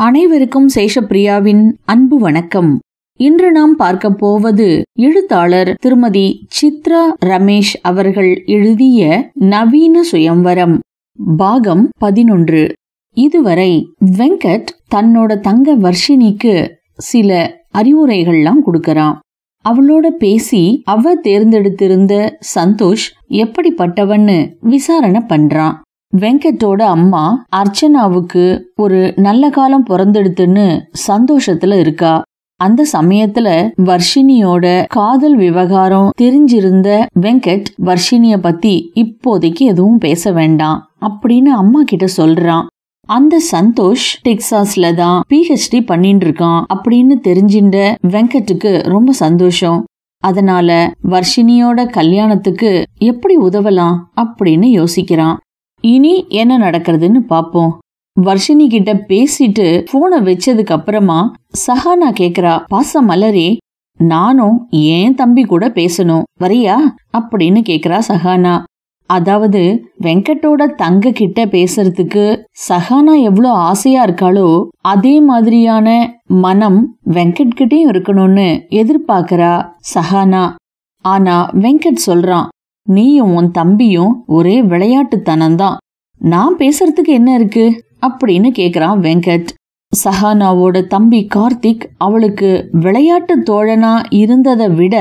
அனைவருக்கும் சேஷப்பிரியாவின் அன்பு வணக்கம் இன்று நாம் பார்க்க போவது எழுத்தாளர் திருமதி சித்ரா ரமேஷ் அவர்கள் எழுதிய நவீன சுயம்வரம் பாகம் பதினொன்று இதுவரை வெங்கட் தன்னோட தங்க வர்ஷினிக்கு சில அறிவுரைகள்லாம் கொடுக்கறான் அவளோட பேசி அவ தேர்ந்தெடுத்திருந்த சந்தோஷ் எப்படிப்பட்டவன்னு விசாரணை பண்றான் வெங்கட்டோட அம்மா அர்ச்சனாவுக்கு ஒரு நல்ல காலம் பிறந்தெடுத்துன்னு சந்தோஷத்துல இருக்கா அந்த சமயத்துல வர்ஷினியோட காதல் விவகாரம் தெரிஞ்சிருந்த வெங்கட் வர்ஷினிய பத்தி இப்போதைக்கு எதுவும் பேச வேண்டாம் அப்படின்னு அம்மா கிட்ட சொல்றான் அந்த சந்தோஷ் டெக்சாஸ்ல தான் பிஹெச்டி பண்ணிட்டு இருக்கான் அப்படின்னு தெரிஞ்சின்ற வெங்கட்டுக்கு ரொம்ப சந்தோஷம் அதனால வர்ஷினியோட கல்யாணத்துக்கு எப்படி உதவலாம் அப்படின்னு யோசிக்கிறான் இனி என்ன நடக்கிறதுன்னு பாப்போம் வர்ஷினி கிட்ட பேசிட்டு போனை வச்சதுக்கு அப்புறமா சஹானா கேக்குறா பாச மலரே நானும் ஏன் தம்பி கூட பேசணும் வரியா அப்படின்னு கேக்குறா சஹானா அதாவது வெங்கட்டோட தங்க கிட்ட பேசுறதுக்கு சஹானா எவ்வளோ ஆசையா இருக்காளோ அதே மாதிரியான மனம் வெங்கட் கிட்டயும் இருக்கணும்னு எதிர்பார்க்கறா சஹானா ஆனா வெங்கட் சொல்றான் நீயும் உன் தம்பியும் ஒரே விளையாட்டுத்தனம்தான் நான் பேசுறதுக்கு என்ன இருக்கு அப்படின்னு கேக்குறான் வெங்கட் சஹானாவோட தம்பி கார்த்திக் அவளுக்கு விளையாட்டு தோழனா இருந்ததை விட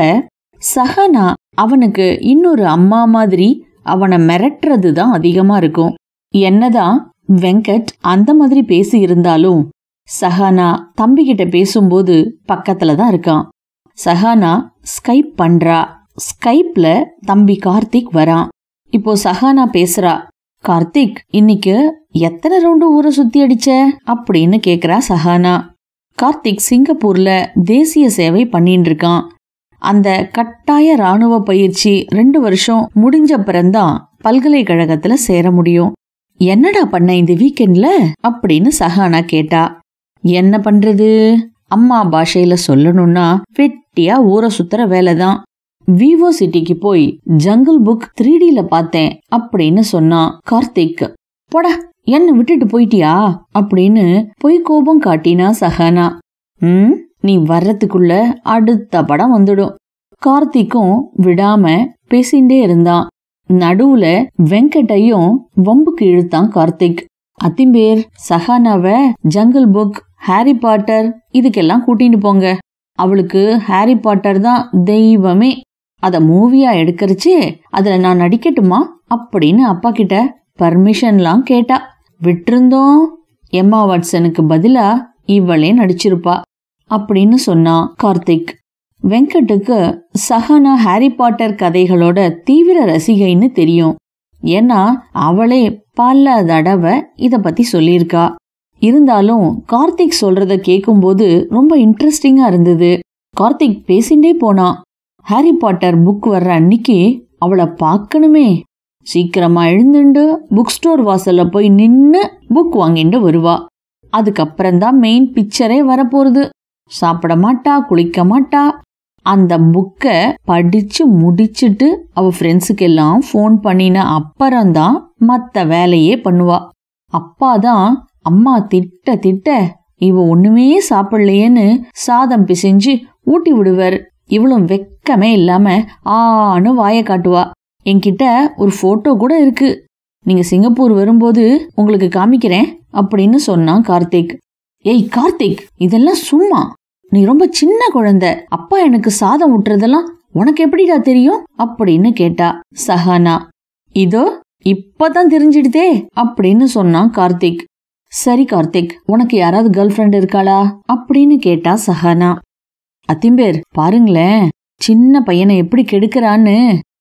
சஹானா அவனுக்கு இன்னொரு அம்மா மாதிரி அவனை மிரட்டுறது தான் அதிகமா இருக்கும் என்னதான் வெங்கட் அந்த மாதிரி பேசி இருந்தாலும் சஹானா தம்பிகிட்ட பேசும்போது பக்கத்துல தான் இருக்கான் சஹானா ஸ்கைப் பண்றா ஸ்கைப்ல தம்பி கார்த்திக் வரான் இப்போ சஹானா பேசுறா கார்த்திக் இன்னைக்கு எத்தனை ரவுண்டு ஊரை சுத்தி அடிச்ச அப்படின்னு கேக்குறா சஹானா கார்த்திக் சிங்கப்பூர்ல தேசிய சேவை பண்ணிட்டு இருக்கான் அந்த கட்டாய ராணுவ பயிற்சி ரெண்டு வருஷம் முடிஞ்ச பிறந்தான் பல்கலைக்கழகத்துல சேர முடியும் என்னடா பண்ண இந்த வீக்கெண்ட்ல அப்படின்னு சஹானா கேட்டா என்ன பண்றது அம்மா பாஷையில சொல்லணும்னா வெட்டியா ஊரை சுத்துற வேலைதான் விவோ சிட்டிக்கு போய் ஜங்கிள் புக் த்ரீ டில பார்த்தேன் அப்படின்னு சொன்னான் கார்த்திக் போடா என்ன விட்டுட்டு போயிட்டியா அப்படின்னு பொய் கோபம் காட்டினா சஹானா ம் நீ வர்றதுக்குள்ள அடுத்த படம் வந்துடும் கார்த்திக்கும் விடாம பேசிண்டே இருந்தான் நடுவுல வெங்கட்டையும் வம்புக்கு இழுத்தான் கார்த்திக் அத்திம்பேர் சஹானாவ ஜங்கிள் புக் ஹாரி பாட்டர் இதுக்கெல்லாம் கூட்டிட்டு போங்க அவளுக்கு ஹாரி பாட்டர் தான் தெய்வமே அத மூவியா எடுக்கறச்சே அதுல நான் நடிக்கட்டுமா அப்படின்னு அப்பா கிட்ட பர்மிஷன்லாம் கேட்டா விட்டிருந்தோம் எம்மா வாட்சனுக்கு பதிலா இவளே நடிச்சிருப்பா அப்படின்னு சொன்னான் கார்த்திக் வெங்கட்டுக்கு சஹானா ஹாரி பாட்டர் கதைகளோட தீவிர ரசிகைன்னு தெரியும் ஏன்னா அவளே பல தடவை இத பத்தி சொல்லியிருக்கா இருந்தாலும் கார்த்திக் சொல்றத கேட்கும்போது ரொம்ப இன்ட்ரெஸ்டிங்கா இருந்தது கார்த்திக் பேசிண்டே போனான் ஹாரி பாட்டர் புக் வர்ற அன்னைக்கு அவளை பார்க்கணுமே சீக்கிரமா எழுந்துண்டு புக் ஸ்டோர் வாசல்ல போய் நின்னு புக் வாங்கிட்டு வருவா அதுக்கப்புறம்தான் மெயின் பிக்சரே வரப்போறது சாப்பிட மாட்டா குளிக்க மாட்டா அந்த புக்கை படிச்சு முடிச்சிட்டு அவ ஃப்ரெண்ட்ஸுக்கு எல்லாம் ஃபோன் பண்ணின அப்புறம்தான் மத்த வேலையே பண்ணுவா அப்பாதான் அம்மா திட்ட திட்ட இவ ஒண்ணுமே சாப்பிடலையேன்னு சாதம் பிசைஞ்சு ஊட்டி விடுவர் இவளும் வெக்கமே இல்லாம ஆன்னு வாய காட்டுவா என்கிட்ட ஒரு போட்டோ கூட இருக்கு நீங்க சிங்கப்பூர் வரும்போது உங்களுக்கு காமிக்கிறேன் அப்படின்னு சொன்னான் கார்த்திக் ஏய் கார்த்திக் இதெல்லாம் சும்மா நீ ரொம்ப சின்ன குழந்தை அப்பா எனக்கு சாதம் ஊட்டுறதெல்லாம் உனக்கு எப்படிடா தெரியும் அப்படின்னு கேட்டா சஹானா இதோ இப்பதான் தெரிஞ்சிடுதே அப்படின்னு சொன்னான் கார்த்திக் சரி கார்த்திக் உனக்கு யாராவது கேர்ள் ஃப்ரெண்ட் இருக்காளா அப்படின்னு கேட்டா சஹானா அத்திம்பேர் பாருங்களேன் சின்ன பையனை எப்படி கெடுக்கிறான்னு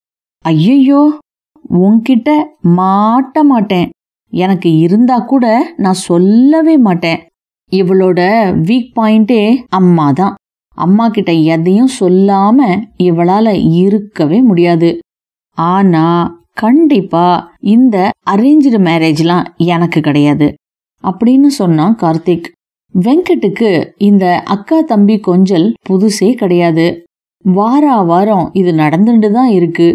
ஐயையோ உன்கிட்ட மாட்ட மாட்டேன் எனக்கு இருந்தா கூட நான் சொல்லவே மாட்டேன் இவளோட வீக் பாயிண்டே அம்மா தான் அம்மா கிட்ட எதையும் சொல்லாம இவளால இருக்கவே முடியாது ஆனா கண்டிப்பா இந்த அரேஞ்சு மேரேஜ்லாம் எனக்கு கிடையாது அப்படின்னு சொன்னான் கார்த்திக் வெங்கட்டுக்கு இந்த அக்கா தம்பி கொஞ்சல் புதுசே கிடையாது வாரா வாரம் இது நடந்துட்டு தான் இருக்கு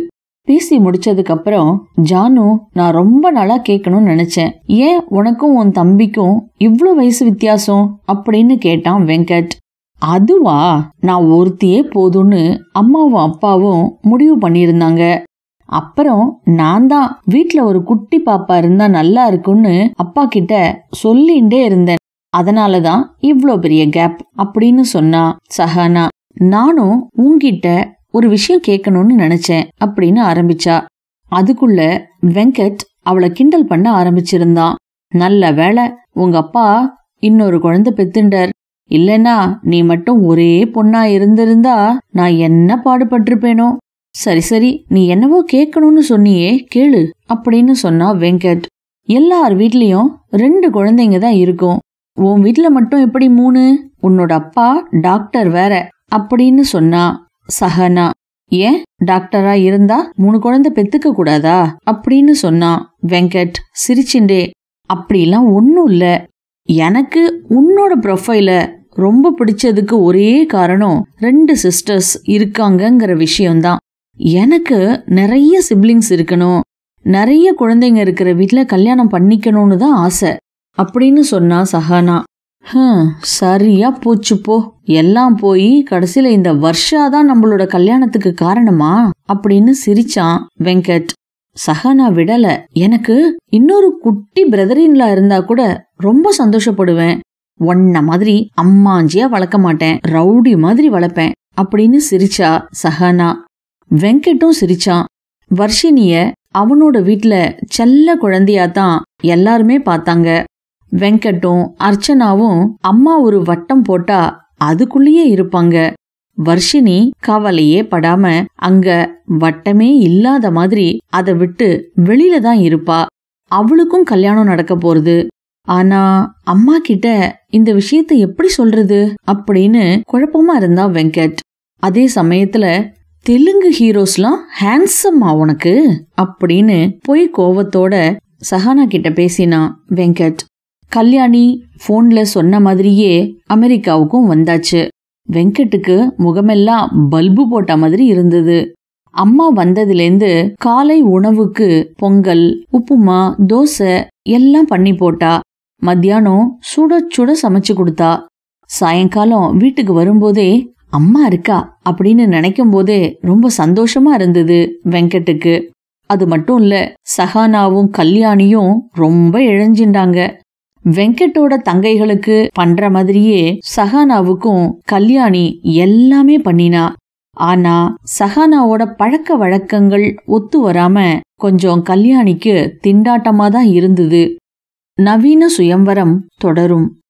பேசி முடிச்சதுக்கு அப்புறம் ஜானு நான் ரொம்ப நாளா கேட்கணும்னு நினைச்சேன் ஏன் உனக்கும் உன் தம்பிக்கும் இவ்ளோ வயசு வித்தியாசம் அப்படின்னு கேட்டான் வெங்கட் அதுவா நான் ஒருத்தியே போதும்னு அம்மாவும் அப்பாவும் முடிவு பண்ணியிருந்தாங்க அப்புறம் நான் தான் வீட்ல ஒரு குட்டி பாப்பா இருந்தா நல்லா இருக்கும்னு அப்பா கிட்ட சொல்லிண்டே இருந்தேன் அதனாலதான் இவ்ளோ பெரிய கேப் அப்படின்னு சொன்னா சஹானா நானும் உன்கிட்ட ஒரு விஷயம் கேட்கணும்னு நினைச்சேன் அப்படின்னு ஆரம்பிச்சா அதுக்குள்ள வெங்கட் அவளை கிண்டல் பண்ண ஆரம்பிச்சிருந்தான் நல்ல வேளை உங்க அப்பா இன்னொரு குழந்தை பெத்துண்டார் இல்லனா நீ மட்டும் ஒரே பொண்ணா இருந்திருந்தா நான் என்ன பாடுபட்டிருப்பேனோ சரி சரி நீ என்னவோ கேட்கணும்னு சொன்னியே கேளு அப்படின்னு சொன்னா வெங்கட் எல்லார் வீட்லயும் ரெண்டு குழந்தைங்க தான் இருக்கும் உன் வீட்ல மட்டும் எப்படி மூணு உன்னோட அப்பா டாக்டர் வேற அப்படின்னு சொன்னா சஹனா ஏன் டாக்டரா இருந்தா மூணு குழந்தை பெத்துக்க கூடாதா அப்படின்னு சொன்னா வெங்கட் சிரிச்சுண்டே அப்படிலாம் ஒன்றும் இல்ல எனக்கு உன்னோட ப்ரொஃபைல ரொம்ப பிடிச்சதுக்கு ஒரே காரணம் ரெண்டு சிஸ்டர்ஸ் இருக்காங்கங்கிற விஷயம்தான் எனக்கு நிறைய சிப்ளிங்ஸ் இருக்கணும் நிறைய குழந்தைங்க இருக்கிற வீட்ல கல்யாணம் பண்ணிக்கணும்னு தான் ஆசை அப்படின்னு சொன்னா சஹானா ஹம் சரியா போச்சு போ எல்லாம் போய் கடைசியில இந்த வர்ஷா தான் நம்மளோட கல்யாணத்துக்கு காரணமா அப்படின்னு சிரிச்சான் வெங்கட் சஹானா விடல எனக்கு இன்னொரு குட்டி பிரதரின்லா இருந்தா கூட ரொம்ப சந்தோஷப்படுவேன் ஒன்ன மாதிரி அம்மாஞ்சியா வளர்க்க மாட்டேன் ரவுடி மாதிரி வளர்ப்பேன் அப்படின்னு சிரிச்சா சஹானா வெங்கட்டும் சிரிச்சான் வர்ஷினிய அவனோட வீட்ல செல்ல குழந்தையா தான் எல்லாருமே பார்த்தாங்க வெங்கட்டும் அர்ச்சனாவும் அம்மா ஒரு வட்டம் போட்டா அதுக்குள்ளேயே இருப்பாங்க வர்ஷினி கவலையே படாம அங்க வட்டமே இல்லாத மாதிரி அதை விட்டு வெளியில தான் இருப்பா அவளுக்கும் கல்யாணம் நடக்க போறது ஆனா அம்மா கிட்ட இந்த விஷயத்த எப்படி சொல்றது அப்படின்னு குழப்பமா இருந்தா வெங்கட் அதே சமயத்துல தெலுங்கு ஹீரோஸ்லாம் ஹேண்ட்ஸம்மா உனக்கு அப்படின்னு பொய் கோவத்தோட சஹானா கிட்ட பேசினா வெங்கட் கல்யாணி போன்ல சொன்ன மாதிரியே அமெரிக்காவுக்கும் வந்தாச்சு வெங்கட்டுக்கு முகமெல்லாம் பல்பு போட்ட மாதிரி இருந்தது அம்மா வந்ததுலேருந்து காலை உணவுக்கு பொங்கல் உப்புமா தோசை எல்லாம் பண்ணி போட்டா மத்தியானம் சுட சுட சமைச்சு கொடுத்தா சாயங்காலம் வீட்டுக்கு வரும்போதே அம்மா இருக்கா அப்படின்னு நினைக்கும் போதே ரொம்ப சந்தோஷமா இருந்தது வெங்கட்டுக்கு அது மட்டும் இல்ல சஹானாவும் கல்யாணியும் ரொம்ப இழஞ்சிண்டாங்க வெங்கட்டோட தங்கைகளுக்கு பண்ற மாதிரியே சஹானாவுக்கும் கல்யாணி எல்லாமே பண்ணினா ஆனா சஹானாவோட பழக்க வழக்கங்கள் ஒத்து வராம கொஞ்சம் கல்யாணிக்கு திண்டாட்டமா தான் இருந்தது நவீன சுயம்வரம் தொடரும்